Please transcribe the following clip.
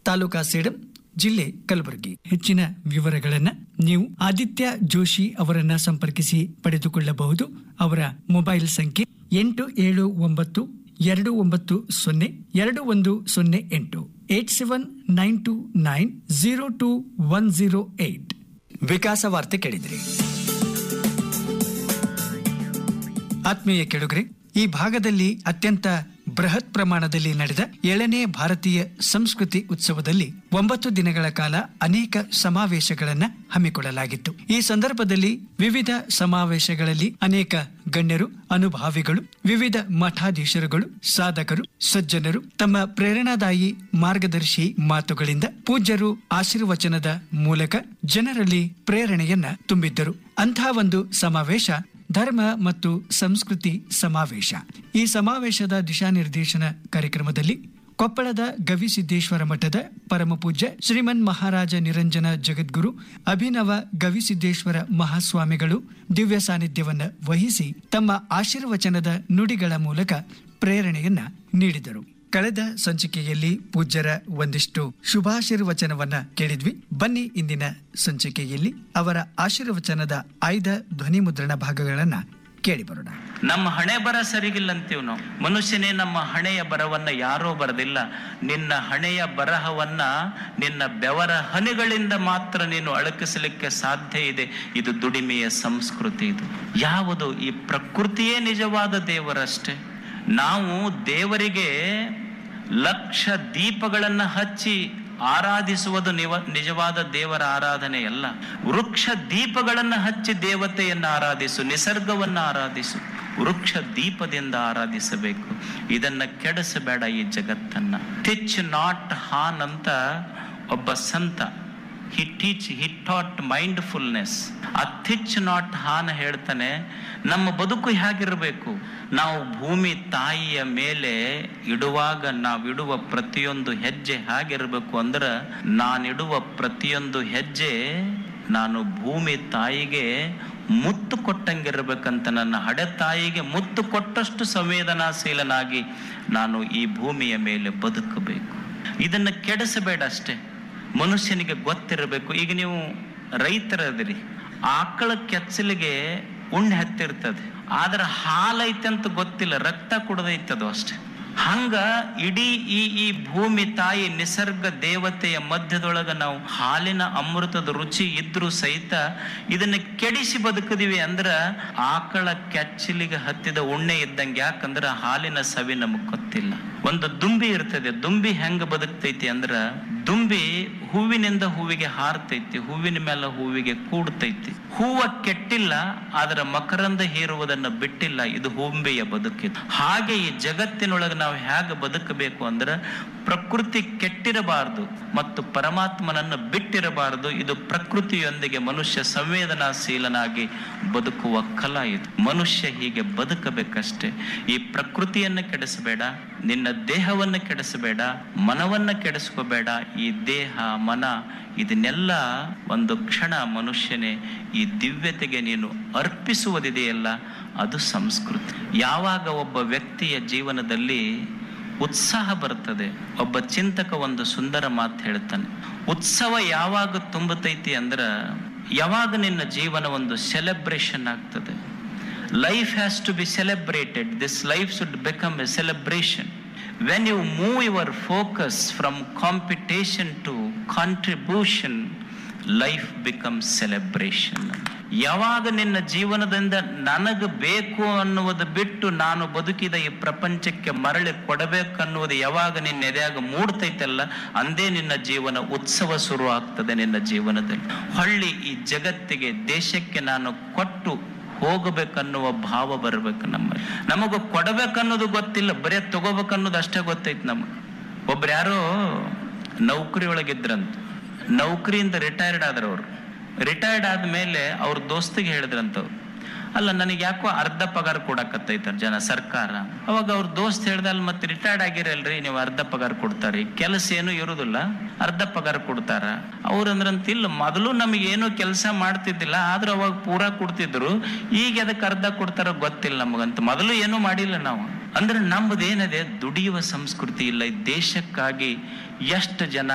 ತಾಲೂಕಾ ಸೇಡಂ ಜಿಲ್ಲೆ ಕಲಬುರಗಿ ಹೆಚ್ಚಿನ ವಿವರಗಳನ್ನ ನೀವು ಆದಿತ್ಯ ಜೋಶಿ ಅವರನ್ನ ಸಂಪರ್ಕಿಸಿ ಪಡೆದುಕೊಳ್ಳಬಹುದು ಅವರ ಮೊಬೈಲ್ ಸಂಖ್ಯೆ ಎಂಟು ಏಳು ಒಂಬತ್ತು ಎರಡು ಒಂಬತ್ತು ಸೊನ್ನೆ ಎರಡು ಒಂದು ಸೊನ್ನೆ ಎಂಟು eight seven nine two nine zero two one zero eight ವಿಕಾಸ ವಾರ್ತೆ ಕೇಳಿದ್ರಿ ಆತ್ಮೀಯ ಕೆಳುಗರೆ ಈ ಭಾಗದಲ್ಲಿ ಅತ್ಯಂತ ಬೃಹತ್ ಪ್ರಮಾಣದಲ್ಲಿ ನಡೆದ ಏಳನೇ ಭಾರತೀಯ ಸಂಸ್ಕೃತಿ ಉತ್ಸವದಲ್ಲಿ ಒಂಬತ್ತು ದಿನಗಳ ಕಾಲ ಅನೇಕ ಸಮಾವೇಶಗಳನ್ನ ಹಮ್ಮಿಕೊಳ್ಳಲಾಗಿತ್ತು ಈ ಸಂದರ್ಭದಲ್ಲಿ ವಿವಿಧ ಸಮಾವೇಶಗಳಲ್ಲಿ ಅನೇಕ ಗಣ್ಯರು ಅನುಭಾವಿಗಳು ವಿವಿಧ ಮಠಾಧೀಶರುಗಳು ಸಾಧಕರು ಸಜ್ಜನರು ತಮ್ಮ ಪ್ರೇರಣಾದಾಯಿ ಮಾರ್ಗದರ್ಶಿ ಮಾತುಗಳಿಂದ ಪೂಜ್ಯರು ಆಶೀರ್ವಚನದ ಮೂಲಕ ಜನರಲ್ಲಿ ಪ್ರೇರಣೆಯನ್ನ ತುಂಬಿದ್ದರು ಅಂಥ ಒಂದು ಸಮಾವೇಶ ಧರ್ಮ ಮತ್ತು ಸಂಸ್ಕೃತಿ ಸಮಾವೇಶ ಈ ಸಮಾವೇಶದ ದಿಶಾನಿರ್ದೇಶನ ಕಾರ್ಯಕ್ರಮದಲ್ಲಿ ಕೊಪ್ಪಳದ ಗವಿಸಿದ್ದೇಶ್ವರ ಮಠದ ಪರಮಪೂಜ್ಯ ಶ್ರೀಮನ್ ಮಹಾರಾಜ ನಿರಂಜನ ಜಗದ್ಗುರು ಅಭಿನವ ಗವಿಸಿದ್ದೇಶ್ವರ ಮಹಾಸ್ವಾಮಿಗಳು ದಿವ್ಯ ಸಾನ್ನಿಧ್ಯವನ್ನ ವಹಿಸಿ ತಮ್ಮ ಆಶೀರ್ವಚನದ ನುಡಿಗಳ ಮೂಲಕ ಪ್ರೇರಣೆಯನ್ನ ನೀಡಿದರು ಕಳೆದ ಸಂಚಿಕೆಯಲ್ಲಿ ಪೂಜ್ಯರ ಒಂದಿಷ್ಟು ಶುಭಾಶೀರ್ವಚನವನ್ನ ಕೇಳಿದ್ವಿ ಬನ್ನಿ ಇಂದಿನ ಸಂಚಿಕೆಯಲ್ಲಿ ಅವರ ಆಶೀರ್ವಚನದ ಆಯ್ದ ಧ್ವನಿ ಮುದ್ರಣ ಭಾಗಗಳನ್ನ ಕೇಳಿ ಬರೋಣ ನಮ್ಮ ಹಣೆ ಬರ ಸರಿಗಿಲ್ಲ ಅಂತೀವ್ ನಾವು ಮನುಷ್ಯನೇ ನಮ್ಮ ಹಣೆಯ ಬರವನ್ನ ಯಾರೋ ಬರದಿಲ್ಲ ನಿನ್ನ ಹಣೆಯ ಬರಹವನ್ನ ನಿನ್ನ ಬೆವರ ಹನಿಗಳಿಂದ ಮಾತ್ರ ನೀನು ಅಳಕಿಸಲಿಕ್ಕೆ ಸಾಧ್ಯ ಇದೆ ಇದು ದುಡಿಮೆಯ ಸಂಸ್ಕೃತಿ ಇದು ಯಾವುದು ಈ ಪ್ರಕೃತಿಯೇ ನಿಜವಾದ ದೇವರಷ್ಟೇ ನಾವು ದೇವರಿಗೆ ಲಕ್ಷ ದೀಪಗಳನ್ನ ಹಚ್ಚಿ ಆರಾಧಿಸುವುದು ನಿವ ನಿಜವಾದ ದೇವರ ಆರಾಧನೆಯಲ್ಲ ವೃಕ್ಷ ದೀಪಗಳನ್ನ ಹಚ್ಚಿ ದೇವತೆಯನ್ನ ಆರಾಧಿಸು ನಿಸರ್ಗವನ್ನ ಆರಾಧಿಸು ವೃಕ್ಷ ದೀಪದಿಂದ ಆರಾಧಿಸಬೇಕು ಇದನ್ನ ಕೆಡಿಸಬೇಡ ಈ ಜಗತ್ತನ್ನ ಟಿಚ್ ನಾಟ್ ಹಾನ್ ಅಂತ ಒಬ್ಬ ಸಂತ he teach he taught mindfulness uh Thich Nhat Hanh ಹೇಳ್ತಾನೆ ನಮ್ಮ ಬದುಕು ಹೇಗಿರಬೇಕು ನಾವು ಭೂಮಿ ತಾಯಿಯ ಮೇಲೆ ಇಡುವಾಗ ನಾವಿಡುವ ಪ್ರತಿಯೊಂದು ಹೆಜ್ಜೆ ಹೇಗಿರಬೇಕು ಅಂದ್ರೆ ನಾನಿಡುವ ಪ್ರತಿಯೊಂದು ಹೆಜ್ಜೆ ನಾನು ಭೂಮಿ ತಾಯಿಗೆ ಮುತ್ತು ಕೊಟ್ಟಂಗಿರ್ಬೇಕಂತ ನನ್ನ ಹಡೆ ತಾಯಿಗೆ ಮುತ್ತು ಕೊಟ್ಟಷ್ಟು ಸಂವೇದನಾಶೀಲನಾಗಿ ನಾನು ಈ ಭೂಮಿಯ ಮೇಲೆ ಬದುಕಬೇಕು ಇದನ್ನು ಕೆಡಿಸಬೇಡ ಅಷ್ಟೇ ಮನುಷ್ಯನಿಗೆ ಗೊತ್ತಿರಬೇಕು ಈಗ ನೀವು ರೈತರದಿರಿ ಆಕಳ ಕೆಚ್ಚಲಿಗೆ ಉಣ್ಣೆ ಹತ್ತಿರ್ತದೆ ಆದ್ರೆ ಹಾಲೈತೆ ಅಂತ ಗೊತ್ತಿಲ್ಲ ರಕ್ತ ಕುಡ್ದೈತದು ಅಷ್ಟೇ ಹಂಗ ಇಡೀ ಈ ಈ ಭೂಮಿ ತಾಯಿ ನಿಸರ್ಗ ದೇವತೆಯ ಮಧ್ಯದೊಳಗ ನಾವು ಹಾಲಿನ ಅಮೃತದ ರುಚಿ ಇದ್ರೂ ಸಹಿತ ಇದನ್ನ ಕೆಡಿಸಿ ಬದುಕದಿವಿ ಅಂದ್ರ ಆಕಳ ಕೆಚ್ಚಲಿಗೆ ಹತ್ತಿದ ಉಣ್ಣೆ ಇದ್ದಂಗೆ ಯಾಕಂದ್ರ ಹಾಲಿನ ಸವಿ ನಮಗ್ ಗೊತ್ತಿಲ್ಲ ಒಂದು ದುಂಬಿ ಇರ್ತದೆ ದುಂಬಿ ಹೆಂಗ ಬದುಕ್ತೈತಿ ಅಂದ್ರ ದುಂಬಿ ಹೂವಿನಿಂದ ಹೂವಿಗೆ ಹಾರ್ತೈತಿ ಹೂವಿನ ಮೇಲೆ ಹೂವಿಗೆ ಕೂಡ್ತೈತಿ ಹೂವ ಕೆಟ್ಟಿಲ್ಲ ಆದ್ರ ಮಕರಂದ ಹೀರುವುದನ್ನ ಬಿಟ್ಟಿಲ್ಲ ಇದು ಹೂಂಬೆಯ ಬದುಕಿದು ಹಾಗೆ ಈ ಜಗತ್ತಿನೊಳಗೆ ನಾವು ಹೇಗೆ ಬದುಕಬೇಕು ಅಂದ್ರೆ ಪ್ರಕೃತಿ ಕೆಟ್ಟಿರಬಾರದು ಮತ್ತು ಪರಮಾತ್ಮನನ್ನು ಬಿಟ್ಟಿರಬಾರದು ಇದು ಪ್ರಕೃತಿಯೊಂದಿಗೆ ಮನುಷ್ಯ ಸಂವೇದನಾಶೀಲನಾಗಿ ಬದುಕುವ ಕಲಾ ಇದು ಮನುಷ್ಯ ಹೀಗೆ ಬದುಕಬೇಕಷ್ಟೇ ಈ ಪ್ರಕೃತಿಯನ್ನು ಕೆಡಿಸಬೇಡ ನಿನ್ನ ದೇಹವನ್ನು ಕೆಡಿಸಬೇಡ ಮನವನ್ನ ಕೆಡಿಸ್ಕೋಬೇಡ ಈ ದೇಹ ಮನ ಇದನ್ನೆಲ್ಲ ಒಂದು ಕ್ಷಣ ಮನುಷ್ಯನೇ ಈ ದಿವ್ಯತೆಗೆ ನೀನು ಅರ್ಪಿಸುವುದಿದೆಯಲ್ಲ ಅದು ಸಂಸ್ಕೃತಿ ಯಾವಾಗ ಒಬ್ಬ ವ್ಯಕ್ತಿಯ ಜೀವನದಲ್ಲಿ ಉತ್ಸಾಹ ಬರ್ತದೆ ಒಬ್ಬ ಚಿಂತಕ ಒಂದು ಸುಂದರ ಮಾತು ಹೇಳ್ತಾನೆ ಉತ್ಸವ ಯಾವಾಗ ತುಂಬತೈತಿ ಅಂದ್ರ ಯಾವಾಗ ನಿನ್ನ ಜೀವನ ಒಂದು ಸೆಲೆಬ್ರೇಷನ್ ಆಗ್ತದೆ life has to be celebrated this life should become a celebration when you move your focus from competition to contribution life becomes celebration ಯಾವಾಗ ನಿನ್ನ ಜೀವನದಿಂದ ನನಗೆ ಬೇಕು ಅನ್ನುವುದು ಬಿಟ್ಟು ನಾನು ಬದುಕಿದ ಈ ಪ್ರಪಂಚಕ್ಕೆ ಮರಳಿ ಕೊಡಬೇಕನ್ನುವುದು ಯಾವಾಗ ನಿನ್ನ ಎದೆಯಾಗ ಮೂಡ್ತೈತಲ್ಲ ಅಂದೇ ನಿನ್ನ ಜೀವನ ಉತ್ಸವ ಶುರು ಆಗ್ತದೆ ನಿನ್ನ ಜೀವನದಲ್ಲಿ ಹೊಳ್ಳಿ ಈ ಜಗತ್ತಿಗೆ ದೇಶಕ್ಕೆ ನಾನು ಕೊಟ್ಟು ಹೋಗಬೇಕನ್ನುವ ಭಾವ ಬರ್ಬೇಕು ನಮ್ಮಲ್ಲಿ ನಮಗ ಕೊಡಬೇಕನ್ನೋದು ಗೊತ್ತಿಲ್ಲ ಬರೇ ತಗೋಬೇಕನ್ನೋದು ಅಷ್ಟೇ ಗೊತ್ತೈತಿ ನಮಗೆ ಒಬ್ರು ಯಾರೋ ನೌಕರಿ ಒಳಗಿದ್ರಂತ ನೌಕರಿಯಿಂದ ರಿಟೈರ್ಡ್ ಆದ್ರವ್ರು ರಿಟೈರ್ಡ್ ಆದ್ಮೇಲೆ ಅವ್ರ ದೋಸ್ತಿಗೆ ಹೇಳಿದ್ರಂತವ್ರು ಅಲ್ಲ ನನಗೆ ಯಾಕೋ ಅರ್ಧ ಪಗಾರ ಕೊಡಕತ್ತೈತಾರ ಜನ ಸರ್ಕಾರ ಅವಾಗ ಅವ್ರ ದೋಸ್ತ್ ಹೇಳ್ದಲ್ಲ ಮತ್ತೆ ರಿಟೈರ್ಡ್ ಆಗಿರಲ್ರಿ ನೀವು ಅರ್ಧ ಪಗಾರ ಕೊಡ್ತಾರಿ ಕೆಲಸ ಏನು ಇರುದಿಲ್ಲ ಅರ್ಧ ಪಗಾರ ಕೊಡ್ತಾರ ಅವ್ರಂದ್ರಂತ ಇಲ್ಲ ಮೊದಲು ನಮಗೆ ಏನು ಕೆಲಸ ಮಾಡ್ತಿದ್ದಿಲ್ಲ ಆದ್ರೂ ಅವಾಗ ಪೂರಾ ಕೊಡ್ತಿದ್ರು ಈಗ ಅದಕ್ಕೆ ಅರ್ಧ ಕೊಡ್ತಾರ ಗೊತ್ತಿಲ್ಲ ನಮಗಂತ ಮೊದಲು ಏನು ಮಾಡಿಲ್ಲ ನಾವು ಅಂದ್ರೆ ನಮ್ಮದೇನಿದೆ ದುಡಿಯುವ ಸಂಸ್ಕೃತಿ ಇಲ್ಲ ಈ ದೇಶಕ್ಕಾಗಿ ಎಷ್ಟು ಜನ